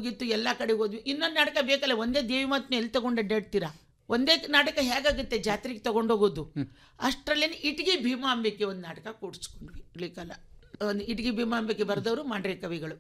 ಮುಗೀತು ಎಲ್ಲ ಕಡೆಗೆ ಹೋದ್ವಿ ಇನ್ನೊಂದು ನಾಟಕ ಬೇಕಲ್ಲ ಒಂದೇ ದೇವಿ ಮಾತನ್ನ ಎಲ್ಲಿ ತಗೊಂಡು ಅಡ್ಡಾಡ್ತೀರಾ ಒಂದೇ ನಾಟಕ ಹೇಗಾಗುತ್ತೆ ಜಾತ್ರೆಗೆ ತಗೊಂಡೋಗೋದು ಅಷ್ಟರಲ್ಲೇನೆ ಇಟ್ಗಿ ಭೀಮಾಂಬಿಕೆ ಒಂದು ನಾಟಕ ಕೂಡಿಸ್ಕೊಂಡ್ವಿ ಇರ್ಲಿಕ್ಕಲ್ಲ ಒಂದು ಇಟ್ಗಿ ಭೀಮಾಂಬಿಕೆ ಬರೆದವರು ಮಾಂಡ್ರೆ ಕವಿಗಳು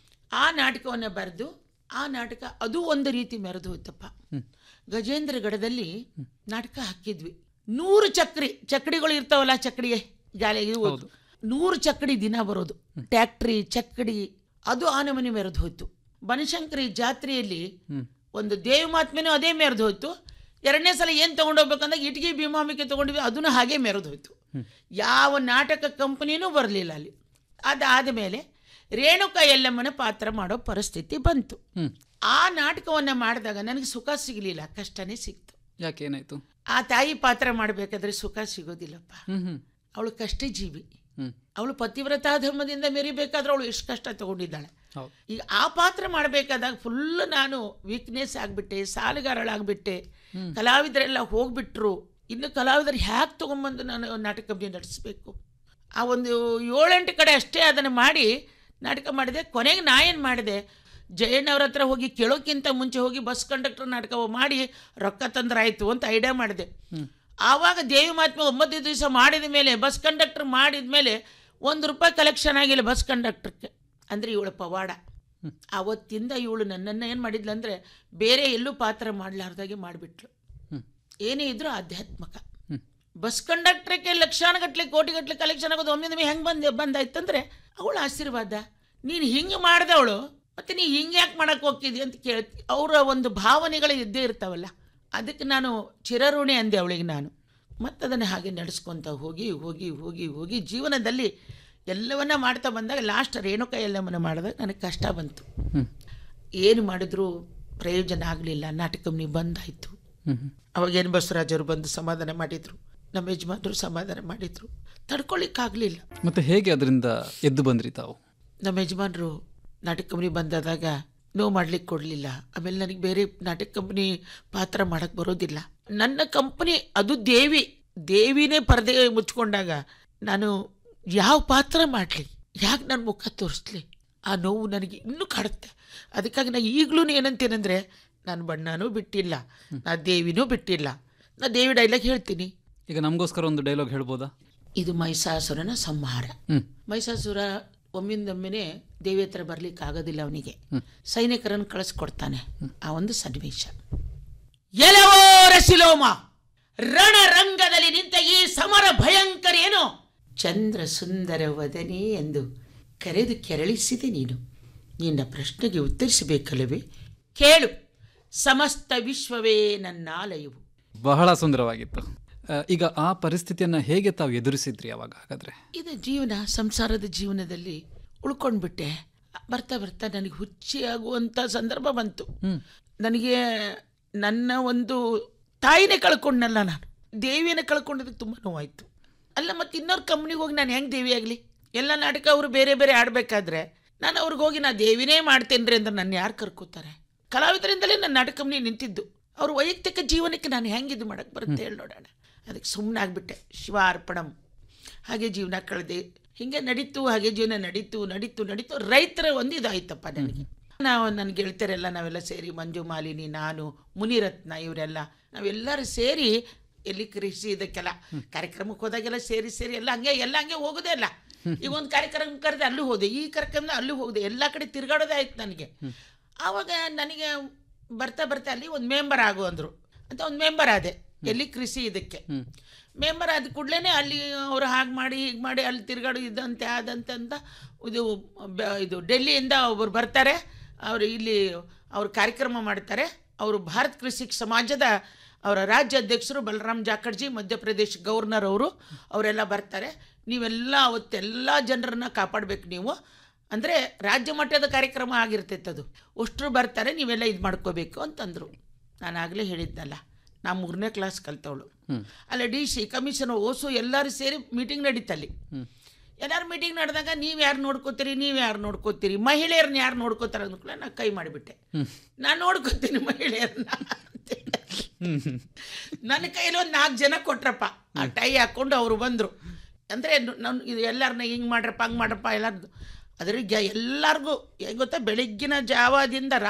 ಆ ನಾಟಕವನ್ನು ಬರೆದು ಆ ನಾಟಕ ಅದು ಒಂದು ರೀತಿ ಮೆರೆದು ಹೋಯ್ತಪ್ಪ ಗಜೇಂದ್ರಗಢದಲ್ಲಿ ನಾಟಕ ಹಾಕಿದ್ವಿ ನೂರು ಚಕ್ರಿ ಚಕ್ಡಿಗಳು ಇರ್ತಾವಲ್ಲ ಚಕ್ಡಿಗೆ ಜಾಲಿಗೆ ಹೋಯ್ತು ನೂರು ಚಕ್ಡಿ ದಿನ ಬರೋದು ಟ್ಯಾಕ್ಟ್ರಿ ಚಕ್ಡಿ ಅದು ಆನೆ ಮೆರೆದು ಹೋಯ್ತು ಬನಶಂಕರಿ ಜಾತ್ರೆಯಲ್ಲಿ ಒಂದು ದೇವಿ ಮಾತ್ಮೆನೂ ಅದೇ ಮೆರೆದು ಹೋಯ್ತು ಎರಡನೇ ಸಲ ಏನು ತಗೊಂಡೋಗ್ಬೇಕಂದಾಗ ಇಟ್ಗಿ ಭೀಮಾಂಬಿಕೆ ತಗೊಂಡ್ವಿ ಅದನ್ನು ಹಾಗೆ ಮೆರೆದು ಹೋಯ್ತು ಯಾವ ನಾಟಕ ಕಂಪನಿನೂ ಬರಲಿಲ್ಲ ಅಲ್ಲಿ ಅದಾದ ಮೇಲೆ ರೇಣುಕಾ ಎಲ್ಲಮ್ಮನ ಪಾತ್ರ ಮಾಡೋ ಪರಿಸ್ಥಿತಿ ಬಂತು ಆ ನಾಟಕವನ್ನು ಮಾಡಿದಾಗ ನನಗೆ ಸುಖ ಸಿಗಲಿಲ್ಲ ಕಷ್ಟನೇ ಸಿಕ್ತು ಯಾಕೆ ಏನಾಯ್ತು ಆ ತಾಯಿ ಪಾತ್ರ ಮಾಡಬೇಕಾದ್ರೆ ಸುಖ ಸಿಗೋದಿಲ್ಲಪ್ಪ ಹ್ಮ್ ಹ್ಮ್ ಅವಳು ಕಷ್ಟ ಜೀವಿ ಹ್ಮ್ ಅವಳು ಪತಿವ್ರತಾ ಧರ್ಮದಿಂದ ಮೆರಿಬೇಕಾದ್ರೆ ಅವಳು ಎಷ್ಟು ಕಷ್ಟ ತಗೊಂಡಿದ್ದಾಳೆ ಹೌದು ಈಗ ಆ ಪಾತ್ರ ಮಾಡಬೇಕಾದಾಗ ಫುಲ್ ನಾನು ವೀಕ್ನೆಸ್ ಆಗಿಬಿಟ್ಟೆ ಸಾಲಗಾರಳಾಗ್ಬಿಟ್ಟೆ ಕಲಾವಿದರೆಲ್ಲ ಹೋಗ್ಬಿಟ್ರು ಇನ್ನು ಕಲಾವಿದರು ಹ್ಯಾಕ್ ತೊಗೊಂಬಂದು ನಾನು ನಾಟಕ ಕಂಪ್ನಿ ನಡೆಸಬೇಕು ಆ ಒಂದು ಏಳೆಂಟು ಕಡೆ ಅಷ್ಟೇ ಅದನ್ನು ಮಾಡಿ ನಾಟಕ ಮಾಡಿದೆ ಕೊನೆಗೆ ನಾ ಏನು ಮಾಡಿದೆ ಜಯಣ್ಣವ್ರ ಹತ್ರ ಹೋಗಿ ಕೇಳೋಕ್ಕಿಂತ ಮುಂಚೆ ಹೋಗಿ ಬಸ್ ಕಂಡಕ್ಟರ್ ನಾಟಕ ಮಾಡಿ ರೊಕ್ಕ ತಂದ್ರಾಯ್ತು ಅಂತ ಐಡಿಯಾ ಮಾಡಿದೆ ಆವಾಗ ದೇವಿ ಮಹಾತ್ಮೆ ಒಂಬತ್ತು ದಿವಸ ಮಾಡಿದ ಮೇಲೆ ಬಸ್ ಕಂಡಕ್ಟರ್ ಮಾಡಿದ ಮೇಲೆ ಒಂದು ರೂಪಾಯಿ ಕಲೆಕ್ಷನ್ ಆಗಿಲ್ಲ ಬಸ್ ಕಂಡಕ್ಟರ್ಗೆ ಅಂದರೆ ಇವಳ ಪವಾಡ ಆವತ್ತಿಂದ ಇವಳು ನನ್ನನ್ನು ಏನು ಮಾಡಿದ್ಲು ಅಂದರೆ ಬೇರೆ ಎಲ್ಲೂ ಪಾತ್ರ ಮಾಡಲಾರ್ದಾಗೆ ಮಾಡಿಬಿಟ್ಲು ಹ್ಮ್. ಏನೇ ಇದ್ರೂ ಆಧ್ಯಾತ್ಮಕ ಹ್ಮ್. ಬಸ್ ಕಂಡಕ್ಟ್ರಿಗೆ ಲಕ್ಷಾನುಗಟ್ಲೆ ಕೋಟಿಗಟ್ಲೆ ಕಲೆಕ್ಷನ್ ಆಗೋದು ಒಮ್ಮೆ ಹೆಂಗೆ ಬಂದು ಬಂದಾಯ್ತಂದ್ರೆ ಅವಳ ಆಶೀರ್ವಾದ ನೀನು ಹಿಂಗೆ ಮಾಡಿದವಳು ಮತ್ತೆ ನೀ ಹಿಂಗೆ ಯಾಕೆ ಮಾಡಕ್ಕೆ ಹೋಗ್ತಿದ್ದಿ ಅಂತ ಕೇಳ್ತಿ ಅವರ ಒಂದು ಭಾವನೆಗಳು ಇದ್ದೇ ಇರ್ತಾವಲ್ಲ ಅದಕ್ಕೆ ನಾನು ಚಿರಋಣಿ ಅಂದೆ ಅವಳಿಗೆ ನಾನು ಮತ್ತು ಅದನ್ನು ಹಾಗೆ ನಡೆಸ್ಕೊತ ಹೋಗಿ ಹೋಗಿ ಹೋಗಿ ಹೋಗಿ ಜೀವನದಲ್ಲಿ ಎಲ್ಲವನ್ನ ಮಾಡ್ತಾ ಬಂದಾಗ ಲಾಸ್ಟ್ ರೇಣುಕಾ ಎಲ್ಲಮ್ಮನ ಮಾಡಿದಾಗ ನನಗೆ ಕಷ್ಟ ಬಂತು ಹ್ಮ್ ಏನು ಮಾಡಿದ್ರೂ ಪ್ರಯೋಜನ ಆಗಲಿಲ್ಲ ನಾಟಕ ಕಂಪ್ನಿ ಬಂದಾಯಿತು ಹ್ಮ್ ಹ್ಮ್ ಅವಾಗೇನು ಬಸವರಾಜರು ಬಂದು ಸಮಾಧಾನ ಮಾಡಿದರು ನಮ್ಮ ಯಜಮಾನರು ಸಮಾಧಾನ ಮಾಡಿದರು ತಡ್ಕೊಳ್ಳಿಕ್ಕಾಗಲಿಲ್ಲ ಮತ್ತೆ ಹೇಗೆ ಅದರಿಂದ ಎದ್ದು ಬಂದ್ರಿ ತಾವು ನಮ್ಮ ಯಜಮಾನರು ನಾಟಕ ಕಂಪ್ನಿ ಬಂದಾದಾಗ ನೋವು ಮಾಡ್ಲಿಕ್ಕೆ ಕೊಡಲಿಲ್ಲ ಆಮೇಲೆ ನನಗೆ ಬೇರೆ ನಾಟಕ ಕಂಪ್ನಿ ಪಾತ್ರ ಮಾಡಕ್ಕೆ ಬರೋದಿಲ್ಲ ನನ್ನ ಕಂಪ್ನಿ ಅದು ದೇವಿ ದೇವಿನೇ ಪರದೆ ಮುಚ್ಕೊಂಡಾಗ ನಾನು ಯಾವ ಪಾತ್ರ ಮಾಡಲಿ ಯಾಕೆ ನನ್ನ ಮುಖ ತೋರಿಸ್ಲಿ ಆ ನೋವು ನನಗೆ ಇನ್ನೂ ಕಾಡುತ್ತೆ ಅದಕ್ಕಾಗಿ ನಾನು ಈಗಲೂ ಏನಂತೇನೆಂದರೆ ನಾನು ಬಣ್ಣನೂ ಬಿಟ್ಟಿಲ್ಲ ನಾ ದೇವಿನೂ ಬಿಟ್ಟಿಲ್ಲ ನಾ ದೇವಿ ಡೈಲಾಗ್ ಹೇಳ್ತೀನಿ ಈಗ ನಮಗೋಸ್ಕರ ಒಂದು ಡೈಲಾಗ್ ಹೇಳ್ಬೋದಾ ಇದು ಮೈಸಾಸುರನ ಸಂಹಾರ ಹ್ಮ್ ಮೈಸಾಸುರ ಒಮ್ಮಿಂದೊಮ್ಮೆನೆ ದೇವಿ ಹತ್ರ ಬರ್ಲಿಕ್ಕೆ ಆಗೋದಿಲ್ಲ ಅವನಿಗೆ ಸೈನಿಕರನ್ನು ಕಳಿಸ್ಕೊಡ್ತಾನೆ ಆ ಒಂದು ಸನ್ನಿವೇಶ ಎಲವೋ ರಸಿಲೋಮ ರಣರಂಗದಲ್ಲಿ ನಿಂತ ಈ ಸಮರ ಭಯಂಕರ ಏನು ಚಂದ್ರ ಸುಂದರ ವದನೆ ಎಂದು ಕರೆದು ಕೆರಳಿಸಿದೆ ನೀನು ನಿನ್ನ ಪ್ರಶ್ನೆಗೆ ಉತ್ತರಿಸಬೇಕಲ್ಲವೇ ಕೇಳು ಸಮಸ್ತ ವಿಶ್ವವೇ ನನ್ನಾಲಯವು ಬಹಳ ಸುಂದರವಾಗಿತ್ತು ಆ, ಈಗ ಆ ಪರಿಸ್ಥಿತಿಯನ್ನ ಹೇಗೆ ತಾವು ಎದುರಿಸಿದ್ರಿ ಅವಾಗ ಹಾಗಾದ್ರೆ ಇದು ಜೀವನ ಸಂಸಾರದ ಜೀವನದಲ್ಲಿ ಉಳ್ಕೊಂಡ್ಬಿಟ್ಟೆ ಬರ್ತಾ ಬರ್ತಾ ನನಗೆ ಹುಚ್ಚಿ ಆಗುವಂಥ ಸಂದರ್ಭ ಬಂತು ನನಗೆ ನನ್ನ ಒಂದು ತಾಯಿನೇ ಕಳ್ಕೊಂಡಲ್ಲ ನಾನು ದೇವಿಯನ್ನು ಕಳ್ಕೊಂಡದಕ್ಕೆ ತುಂಬ ನೋವಾಯಿತು ಅಲ್ಲ ಮತ್ತು ಇನ್ನೊಂದು ಕಂಪ್ನಿಗೆ ಹೋಗಿ ನಾನು ಹೆಂಗೆ ದೇವಿ ಆಗಲಿ ಎಲ್ಲ ನಾಟಕ ಅವರು ಬೇರೆ ಬೇರೆ ಆಡಬೇಕಾದ್ರೆ ನಾನು ಅವ್ರಿಗೆ ಹೋಗಿ ನಾ ದೇವಿನೇ ಮಾಡ್ತೇನೆ ರೀ ಅಂದ್ರೆ ನನ್ನ ಯಾರು ಕರ್ಕೋತಾರೆ ಕಲಾವಿದರಿಂದಲೇ ನನ್ನ ನಾಟಕ ಕಂಪ್ನಿ ನಿಂತಿದ್ದು ಅವ್ರ ವೈಯಕ್ತಿಕ ಜೀವನಕ್ಕೆ ನಾನು ಹೆಂಗೆ ಇದು ಮಾಡಕ್ಕೆ ಬರುತ್ತೆ ಹೇಳಿ ನೋಡೋಣ ಅದಕ್ಕೆ ಸುಮ್ಮನೆ ಆಗಿಬಿಟ್ಟೆ ಶಿವ ಅರ್ಪಣಂ ಹಾಗೆ ಜೀವನ ಕಳೆದೆ ಹಿಂಗೆ ನಡೀತು ಹಾಗೆ ಜೀವನ ನಡೀತು ನಡೀತು ನಡೀತು ರೈತರ ಒಂದು ಇದಾಯ್ತಪ್ಪ ನನಗೆ ನಾವು ನನ್ನ ಗೆಳತಿಯರೆಲ್ಲ ನಾವೆಲ್ಲ ಸೇರಿ ಮಂಜು ಮಾಲಿನಿ ನಾನು ಮುನಿರತ್ನ ಇವರೆಲ್ಲ ನಾವೆಲ್ಲರೂ ಸೇರಿ ಎಲ್ಲಿ ಕೃಷಿ ಇದಕ್ಕೆಲ್ಲ ಕಾರ್ಯಕ್ರಮಕ್ಕೆ ಹೋದಾಗೆಲ್ಲ ಸೇರಿ ಸೇರಿ ಎಲ್ಲ ಹಂಗೆ ಎಲ್ಲ ಹಂಗೆ ಹೋಗೋದೇ ಅಲ್ಲ ಈಗ ಒಂದು ಕಾರ್ಯಕ್ರಮ ಕರೆದೆ ಅಲ್ಲೂ ಹೋದೆ ಈ ಕಾರ್ಯಕ್ರಮ ಅಲ್ಲೂ ಹೋದೆ ಎಲ್ಲ ಕಡೆ ತಿರುಗಾಡೋದೇ ಆಯ್ತು ನನಗೆ ಆವಾಗ ನನಗೆ ಬರ್ತಾ ಬರ್ತಾ ಅಲ್ಲಿ ಒಂದು ಮೆಂಬರ್ ಆಗು ಅಂದರು ಅಂತ ಒಂದು ಮೆಂಬರ್ ಆದೆ ಎಲ್ಲಿ ಕೃಷಿ ಇದಕ್ಕೆ ಮೆಂಬರ್ ಆದ ಕೂಡಲೇ ಅಲ್ಲಿ ಅವರು ಹಾಗೆ ಮಾಡಿ ಹೀಗೆ ಮಾಡಿ ಅಲ್ಲಿ ತಿರುಗಾಡು ಇದಂತೆ ಅದಂತೆ ಅಂತ ಇದು ಬ- ಇದು ಡೆಲ್ಲಿಯಿಂದ ಒಬ್ಬರು ಬರ್ತಾರೆ ಅವರು ಇಲ್ಲಿ ಅವರು ಕಾರ್ಯಕ್ರಮ ಮಾಡ್ತಾರೆ ಅವರು ಭಾರತ್ ಕೃಷಿ ಸಮಾಜದ ಅವರ ರಾಜ್ಯ ಅಧ್ಯಕ್ಷರು ಬಲರಾಮ್ ಜಾಖಡ್ಜಿ ಮಧ್ಯಪ್ರದೇಶ ಗವರ್ನರ್ ಅವರು ಅವರೆಲ್ಲ ಬರ್ತಾರೆ ನೀವೆಲ್ಲ ಅವತ್ತೆಲ್ಲ ಜನರನ್ನ ಕಾಪಾಡಬೇಕು ನೀವು ಅಂದರೆ ರಾಜ್ಯ ಮಟ್ಟದ ಕಾರ್ಯಕ್ರಮ ಆಗಿರ್ತೈತೆ ಅದು ಅಷ್ಟರು ಬರ್ತಾರೆ ನೀವೆಲ್ಲ ಇದು ಮಾಡ್ಕೋಬೇಕು ಅಂತಂದರು ನಾನು ಆಗಲೇ ಹೇಳಿದ್ನಲ್ಲ ನಾ ಮೂರನೇ ಕ್ಲಾಸ್ ಕಲ್ತವಳು ಅಲ್ಲ ಡಿ ಸಿ ಕಮಿಷನರ್ ಓಸು ಎಲ್ಲರೂ ಸೇರಿ ಮೀಟಿಂಗ್ ನಡೀತಲ್ಲಿ ಎಲ್ಲರೂ ಮೀಟಿಂಗ್ ನಡೆದಾಗ ನೀವು ಯಾರು ನೋಡ್ಕೋತೀರಿ ನೀವು ಯಾರು ನೋಡ್ಕೋತೀರಿ ಮಹಿಳೆಯರನ್ನ ಯಾರು ನೋಡ್ಕೋತಾರೆ ಅಂದ್ಕೊಳ್ಳ ನಾನು ಕೈ ಮಾಡಿಬಿಟ್ಟೆ ನಾನು ನೋಡ್ಕೋತೀನಿ ಮಹಿಳೆಯರನ್ನ ಅಂತೇಳಿ. ನನ್ನ ಕೈಯಲ್ಲಿ ಒಂದು ನಾಲ್ಕು ಜನ ಕೊಟ್ರಪ್ಪ ಆ ಟೈ ಹಾಕ್ಕೊಂಡು ಅವರು ಬಂದರು ಅಂದರೆ ನಾನು ಇದು ಎಲ್ಲರನ್ನ ಹಿಂಗೆ ಮಾಡ್ರಪ್ಪ ಹಂಗೆ ಮಾಡ್ರಪ್ಪ ಎಲ್ಲರದ್ದು ಅದ್ರಿಗೆ ಎಲ್ಲರಿಗೂ ಹೆಂಗ್ ಗೊತ್ತಾ ಬೆಳಿಗ್ಗಿನ ಜಾವದಿಂದ